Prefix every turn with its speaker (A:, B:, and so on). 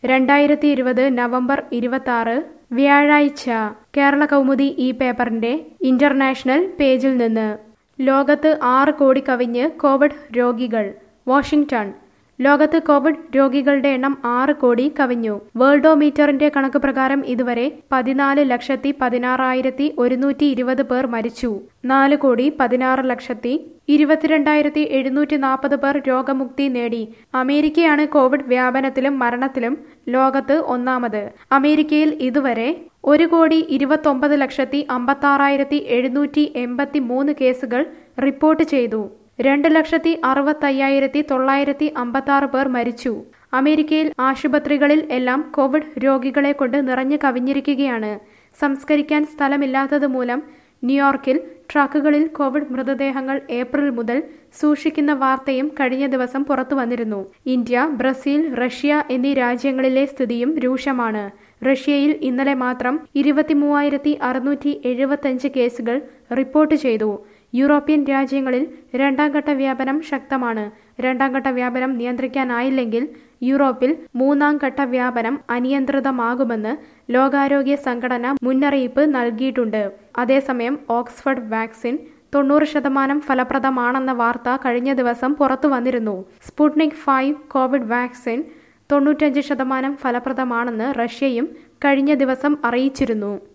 A: രണ്ടായിരത്തി ഇരുപത് നവംബർ ഇരുപത്തി വ്യാഴാഴ്ച കേരള കൗമുദി ഈ പേപ്പറിന്റെ ഇന്റർനാഷണൽ പേജിൽ നിന്ന് ലോകത്ത് ആറ് കോടി കവിഞ്ഞ് കോവിഡ് രോഗികൾ വാഷിംഗ്ടൺ ലോകത്ത് കോവിഡ് രോഗികളുടെ എണ്ണം ആറ് കോടി കവിഞ്ഞു വേൾഡോമീറ്ററിന്റെ കണക്ക് പ്രകാരം ഇതുവരെ പതിനാല് ലക്ഷത്തി പതിനാറായിരത്തി ഒരുന്നൂറ്റി ഇരുപത് പേർ മരിച്ചു നാല് കോടി പതിനാറ് ലക്ഷത്തി ഇരുപത്തിരണ്ടായിരത്തി എഴുന്നൂറ്റി നാൽപ്പത് പേർ രോഗമുക്തി നേടി അമേരിക്കയാണ് കോവിഡ് വ്യാപനത്തിലും മരണത്തിലും ലോകത്ത് ഒന്നാമത് അമേരിക്കയിൽ ഇതുവരെ ഒരു കോടി ഇരുപത്തൊമ്പത് ലക്ഷത്തി അമ്പത്താറായിരത്തി എഴുന്നൂറ്റി എൺപത്തി മൂന്ന് കേസുകൾ റിപ്പോർട്ട് ചെയ്തു രണ്ട് ലക്ഷത്തി അറുപത്തയ്യായിരത്തി തൊള്ളായിരത്തി അമ്പത്താറ് പേർ മരിച്ചു അമേരിക്കയിൽ ആശുപത്രികളിൽ എല്ലാം കോവിഡ് രോഗികളെ കൊണ്ട് നിറഞ്ഞു കവിഞ്ഞിരിക്കുകയാണ് സംസ്കരിക്കാൻ സ്ഥലമില്ലാത്തത് മൂലം ന്യൂയോർക്കിൽ ട്രക്കുകളിൽ കോവിഡ് മൃതദേഹങ്ങൾ ഏപ്രിൽ മുതൽ സൂക്ഷിക്കുന്ന വാർത്തയും കഴിഞ്ഞ ദിവസം പുറത്തു വന്നിരുന്നു ഇന്ത്യ ബ്രസീൽ റഷ്യ എന്നീ രാജ്യങ്ങളിലെ സ്ഥിതിയും രൂക്ഷമാണ് റഷ്യയിൽ ഇന്നലെ മാത്രം ഇരുപത്തിമൂവായിരത്തി അറുന്നൂറ്റി എഴുപത്തഞ്ച് കേസുകൾ റിപ്പോർട്ട് ചെയ്തു യൂറോപ്യൻ രാജ്യങ്ങളിൽ രണ്ടാം ഘട്ട വ്യാപനം ശക്തമാണ് രണ്ടാം ഘട്ട വ്യാപനം നിയന്ത്രിക്കാനായില്ലെങ്കിൽ യൂറോപ്പിൽ മൂന്നാം ഘട്ട വ്യാപനം അനിയന്ത്രിതമാകുമെന്ന് ലോകാരോഗ്യ സംഘടന മുന്നറിയിപ്പ് നൽകിയിട്ടുണ്ട് അതേസമയം ഓക്സ്ഫോർഡ് വാക്സിൻ തൊണ്ണൂറ് ശതമാനം ഫലപ്രദമാണെന്ന വാർത്ത കഴിഞ്ഞ ദിവസം പുറത്തു വന്നിരുന്നു സ്പുട്നിക് ഫൈവ് കോവിഡ് വാക്സിൻ തൊണ്ണൂറ്റഞ്ച് ശതമാനം ഫലപ്രദമാണെന്ന് റഷ്യയും കഴിഞ്ഞ ദിവസം അറിയിച്ചിരുന്നു